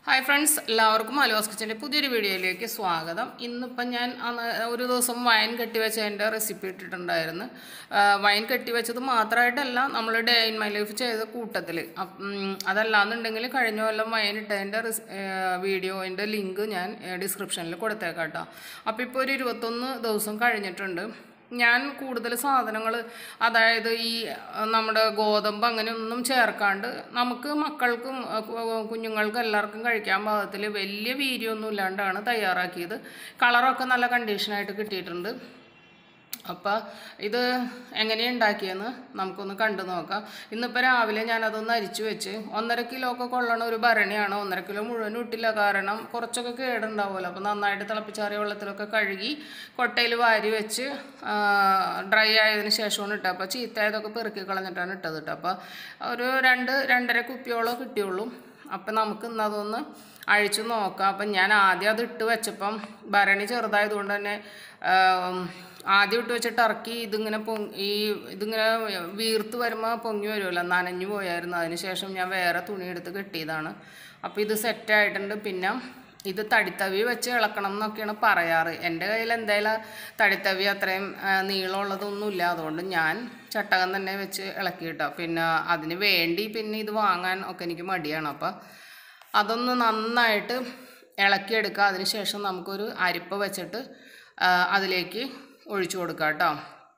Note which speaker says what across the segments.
Speaker 1: hi friends എല്ലാവർക്കും allows കിച്ചൻ്റെ പുതിയൊരു വീഡിയോയിലേക്ക് സ്വാഗതം ഇന്നിപ്പം ഞാൻ അന്ന് ഒരു ദിവസം വൈൻ കെട്ടിവെച്ചതിൻ്റെ റെസിപ്പി ഇട്ടിട്ടുണ്ടായിരുന്നു ആ, വൈൻ കെട്ടിവെച്ചത് മാത്രമായിട്ടല്ല നമ്മൾ ഡേ ഇൻ മൈ ലൈഫ് ചെയ്ത കൂട്ടത്തിൽ അതല്ലാന്നുണ്ടെങ്കിൽ കഴിഞ്ഞ കൊല്ലം വൈൻ ഇട്ടതിൻ്റെ വീഡിയോൻ്റെ ലിങ്ക് ഞാൻ ഡിസ്ക്രിപ്ഷനിൽ കൊടുത്തേക്കാം കേട്ടോ അപ്പോൾ ഇപ്പോൾ ഒരു ഇരുപത്തൊന്ന് ദിവസം കഴിഞ്ഞിട്ടുണ്ട് ഞാൻ കൂടുതൽ സാധനങ്ങൾ അതായത് ഈ അഹ്, നമ്മുടെ ഗോതമ്പ് അങ്ങനെ ഒന്നും ചേർക്കാണ്ട് നമുക്ക് മക്കൾക്കും അഹ്, കു- കുഞ്ഞുങ്ങൾക്കും എല്ലാവർക്കും കഴിക്കാൻ പാകത്തിൽ വലിയ വീര്യമൊന്നും ഇല്ലാണ്ടാണ് തയ്യാറാക്കിയത് കളറൊക്കെ നല്ല കണ്ടീഷനായിട്ട് കിട്ടിയിട്ടുണ്ട് അപ്പോൾ ഇത് എങ്ങനെയാണ് ഉണ്ടാക്കിയെന്ന് നമുക്കൊന്ന് കണ്ടു നോക്കാം ഇന്നിപ്പോൾ രാവിലെ ഞാനതൊന്ന് അരിച്ചു വെച്ച് ഒന്നര കിലോ ഒക്കെ കൊള്ളണ ഒരു ഭരണിയാണ് ഒന്നര കിലോ മുഴുവൻ ഇട്ടില്ല കാരണം കുറച്ചൊക്കെ കേടുണ്ടാവുമല്ലോ അപ്പോൾ നന്നായിട്ട് തിളപ്പിച്ചാറിയ വെള്ളത്തിലൊക്കെ കഴുകി കൊട്ടയിൽ വാരി വെച്ച് ഡ്രൈ ആയതിനു ശേഷമാണ് ഇട്ടത് അപ്പോൾ ചീത്തയായതൊക്കെ പെറുക്കി കളഞ്ഞിട്ടാണ് ഇട്ടത് കേട്ടോ അപ്പോൾ ഒരു രണ്ട് രണ്ടര കുപ്പിയോളം കിട്ടിയുള്ളൂ അപ്പം നമുക്ക് ഇന്ന് അതൊന്ന് അഴിച്ചു നോക്കാം അപ്പം ഞാൻ ആദ്യം അത് ഇട്ട് വെച്ചപ്പം ഭരണി ചെറുതായതുകൊണ്ട് തന്നെ ആം, ആദ്യം ഇട്ട് വെച്ചിട്ട് ഇറക്കി ഇതിങ്ങനെ പൊങ്ങി ഈ ഇതിങ്ങനെ വീർത്ത് വരുമ്പോൾ പൊങ്ങി വരുമല്ലോ നനഞ്ഞു പോയായിരുന്നു അതിന് ശേഷം ഞാൻ വേറെ തുണി എടുത്ത് കെട്ടിയതാണ് അപ്പോൾ ഇത് സെറ്റായിട്ടുണ്ട് പിന്നെ ഇത് തടിത്തവി വെച്ച് ഇളക്കണം എന്നൊക്കെയാണ് പറയാറ് എൻ്റെ കയ്യിൽ എന്തായാലും തടിത്തവി അത്രയും ആ, നീളമുള്ളതൊന്നുമില്ല അതുകൊണ്ട് ഞാൻ ചട്ടകം തന്നെ വെച്ച് ഇളക്കി കിട്ടാം പിന്നെ അതിന് വേണ്ടി പിന്നെ ഇത് വാങ്ങാൻ ഒക്കെ എനിക്ക് മടിയാണ് അപ്പോൾ അതൊന്ന് നന്നായിട്ട് ഇളക്കിയെടുക്കുക അതിന് ശേഷം നമുക്കൊരു അരിപ്പ വെച്ചിട്ട് ആ, അതിലേക്ക് ഒഴിച്ചു കൊടുക്കാം കേട്ടോ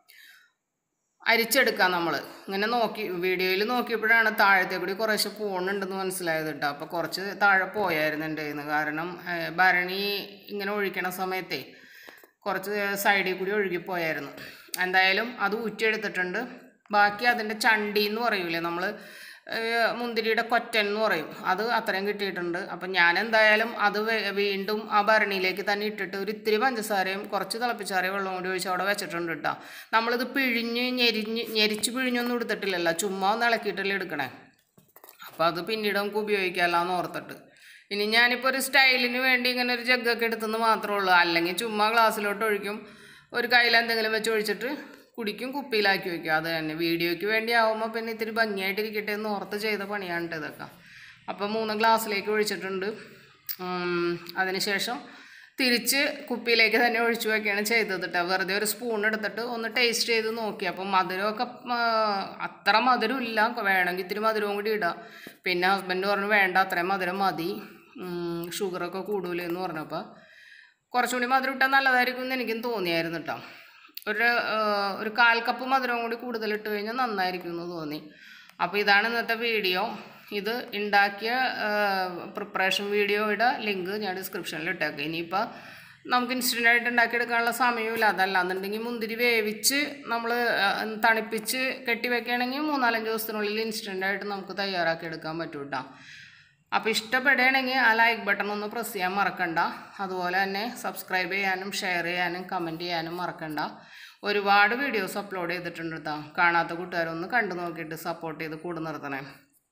Speaker 1: അരിച്ചെടുക്കാം നമ്മൾ ഇങ്ങനെ നോക്കി വീഡിയോയിൽ നോക്കിയപ്പോഴാണ് താഴത്തെ കൂടി കുറേശ്ശെ പോണുണ്ടെന്ന് മനസ്സിലായത് കേട്ടോ അപ്പോൾ കുറച്ച് താഴെ പോയായിരുന്നു എൻ്റെ കയ്യിൽ നിന്ന് കാരണം ഏ, ഭരണി ഇങ്ങനെ ഒഴിക്കണ സമയത്തേ കുറച്ച് സൈഡിൽ കൂടി ഒഴുകിപ്പോയായിരുന്നു എന്തായാലും അത് ഊറ്റിയെടുത്തിട്ടുണ്ട് ബാക്കി അതിൻ്റെ ചണ്ടി എന്ന് പറയൂലേ നമ്മൾ മുന്തിരിയുടെ കൊറ്റൻ എന്ന് പറയും അത് അത്രയും കിട്ടിയിട്ടുണ്ട് അപ്പം ഞാൻ എന്തായാലും അത് വേ- വീണ്ടും ആ ഭരണിയിലേക്ക് തന്നെ ഇട്ടിട്ട് ഒരു ഇത്തിരി പഞ്ചസാരയും കുറച്ച് തിളപ്പിച്ചാറിയ വെള്ളം കൂടി ഒഴിച്ച് അവിടെ വെച്ചിട്ടുണ്ട് കേട്ടോ നമ്മളിത് പിഴിഞ്ഞ് ഞെരിഞ്ഞ് ഞെരിച്ച് പിഴിഞ്ഞൊന്നും എടുത്തിട്ടില്ലല്ലോ ചുമ്മാ ഒന്ന് ഇളക്കിയിട്ടല്ലേ എടുക്കണേ അപ്പോൾ അത് പിന്നീട് നമുക്ക് ഉപയോഗിക്കാമല്ലോ എന്ന് ഓർത്തിട്ട് ഇനി ഞാനിപ്പോൾ ഒരു സ്റ്റൈലിന് വേണ്ടി ഇങ്ങനെ ഒരു ജഗ്ഗൊക്കെ എടുത്തെന്ന് മാത്രമേ ഉള്ളൂ അല്ലെങ്കിൽ ചുമ്മാ ഗ്ലാസ്സിലോട്ട് ഒഴിക്കും ഒരു കയ്യിൽ എന്തെങ്കിലും വെച്ച് ഒഴിച്ചിട്ട് കുടിക്കും കുപ്പിയിലാക്കി വയ്ക്കും അത് തന്നെ വീഡിയോയ്ക്ക് വേണ്ടി ആവുമ്പോൾ പിന്നെ ഇത്തിരി ഭംഗിയായിട്ടിരിക്കട്ടെ എന്ന് ഓർത്ത് ചെയ്ത പണിയാണ് ട്ടോ ഇതൊക്കെ അപ്പോൾ മൂന്ന് ഗ്ലാസ്സിലേക്ക് ഒഴിച്ചിട്ടുണ്ട് ഉം, അതിനുശേഷം തിരിച്ച് കുപ്പിയിലേക്ക് തന്നെ ഒഴിച്ചു വയ്ക്കുകയാണ് ചെയ്തത് കേട്ടോ വെറുതെ ഒരു സ്പൂൺ എടുത്തിട്ട് ഒന്ന് ടേസ്റ്റ് ചെയ്ത് നോക്കി അപ്പം മധുരമൊക്കെ ആ, അത്ര മധുരം ഇല്ല വേണമെങ്കിൽ ഇത്തിരി മധുരവും കൂടി ഇടാം പിന്നെ ഹസ്ബൻഡ് പറഞ്ഞു വേണ്ട അത്രയും മധുരം മതി ഉം, ഷുഗറൊക്കെ കൂടൂലേ എന്ന് പറഞ്ഞപ്പോൾ കുറച്ചുകൂടി മധുരം ഇട്ടാൽ നല്ലതായിരിക്കും എന്ന് എനിക്കും തോന്നിയായിരുന്നു കേട്ടോ ഒരു ആ, ഒരു കാൽ കപ്പ് മധുരവും കൂടി കൂടുതൽ ഇട്ട് കഴിഞ്ഞാൽ നന്നായിരിക്കും എന്ന് തോന്നി അപ്പോൾ ഇതാണ് ഇന്നത്തെ വീഡിയോ ഇത് ഉണ്ടാക്കിയ പ്രിപ്പറേഷൻ വീഡിയോയുടെ ലിങ്ക് ഞാൻ ഡിസ്ക്രിപ്ഷനിൽ ഇട്ടേക്കാം ഇനിയിപ്പോൾ നമുക്ക് ഇൻസ്റ്റൻ്റായിട്ട് ഉണ്ടാക്കിയെടുക്കാനുള്ള സമയമില്ല അതല്ലാന്നുണ്ടെങ്കിൽ മുന്തിരി വേവിച്ച് നമ്മൾ തണുപ്പിച്ച് കെട്ടി വെക്കുകയാണെങ്കിൽ മൂന്നാലഞ്ച് ദിവസത്തിനുള്ളിൽ ഇൻസ്റ്റൻ്റായിട്ട് നമുക്ക് തയ്യാറാക്കി എടുക്കാൻ പറ്റും കേട്ടോ അപ്പോൾ ഇഷ്ടപ്പെടുകയാണെങ്കിൽ ആ ലൈക്ക് ബട്ടൺ ഒന്ന് പ്രസ് ചെയ്യാൻ മറക്കണ്ട അതുപോലെ തന്നെ സബ്സ്ക്രൈബ് ചെയ്യാനും ഷെയർ ചെയ്യാനും കമൻറ്റ് ചെയ്യാനും മറക്കണ്ട ഒരുപാട് വീഡിയോസ് അപ്ലോഡ് ചെയ്തിട്ടുണ്ട് കേട്ടോ കാണാത്ത കൂട്ടുകാരൊന്ന് കണ്ടു നോക്കിയിട്ട് സപ്പോർട്ട് ചെയ്ത് കൂടെ നിർത്തണേ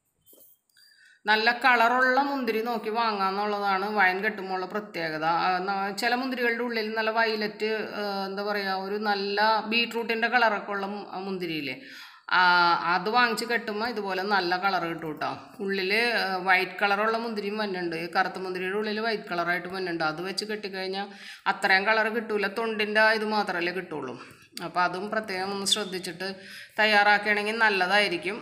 Speaker 1: നല്ല കളറുള്ള മുന്തിരി നോക്കി വാങ്ങാന്നുള്ളതാണ് വയൻ കെട്ടുമ്പോൾ പ്രത്യേകത ആ, ന- ചില മുന്തിരികളുടെ ഉള്ളിൽ നല്ല വയലറ്റ് എന്താ പറയുക ഒരു നല്ല ബീട്രൂട്ടിൻ്റെ കളറൊക്കെ ഉള്ള മു- മുന്തിരിയില്ലേ ആ, അത് വാങ്ങിച്ച് കെട്ടുമ്പോൾ ഇതുപോലെ നല്ല കളർ കിട്ടും കേട്ടോ ഉള്ളിൽ വൈറ്റ് കളറുള്ള മുന്തിരിയും വന്നുണ്ട് ഈ കറുത്ത മുന്തിരിയുടെ ഉള്ളിൽ വൈറ്റ് കളറായിട്ട് വന്നുണ്ട് അത് വെച്ച് കെട്ടിക്കഴിഞ്ഞാൽ അത്രയും കളർ കിട്ടൂല തൊണ്ടിൻ്റെ ഇത് മാത്രമല്ലേ കിട്ടുള്ളൂ അപ്പോൾ അതും പ്രത്യേകം ഒന്ന് ശ്രദ്ധിച്ചിട്ട് തയ്യാറാക്കുകയാണെങ്കിൽ നല്ലതായിരിക്കും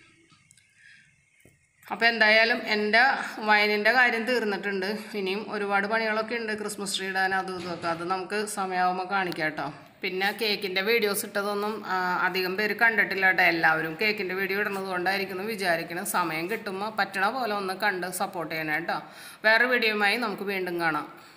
Speaker 1: അപ്പോൾ എന്തായാലും എൻ്റെ വയനിൻ്റെ കാര്യം തീർന്നിട്ടുണ്ട് ഇനിയും ഒരുപാട് പണികളൊക്കെ ഉണ്ട് ക്രിസ്മസ് ട്രീ ഇടാൻ അതും ഇതൊക്കെ അത് നമുക്ക് സമയമാകുമ്പോൾ കാണിക്കാം കേട്ടോ പിന്നെ കേക്കിൻ്റെ വീഡിയോസ് ഇട്ടതൊന്നും ആ, അധികം പേര് കണ്ടിട്ടില്ല കേട്ടോ എല്ലാവരും കേക്കിൻ്റെ വീഡിയോ ഇടുന്നത് കൊണ്ടായിരിക്കുന്നു വിചാരിക്കണം സമയം കിട്ടുമ്പോൾ പറ്റണ പോലെ ഒന്ന് കണ്ട് സപ്പോർട്ട് ചെയ്യണം കേട്ടോ വേറെ വീഡിയോയുമായി നമുക്ക് വീണ്ടും കാണാം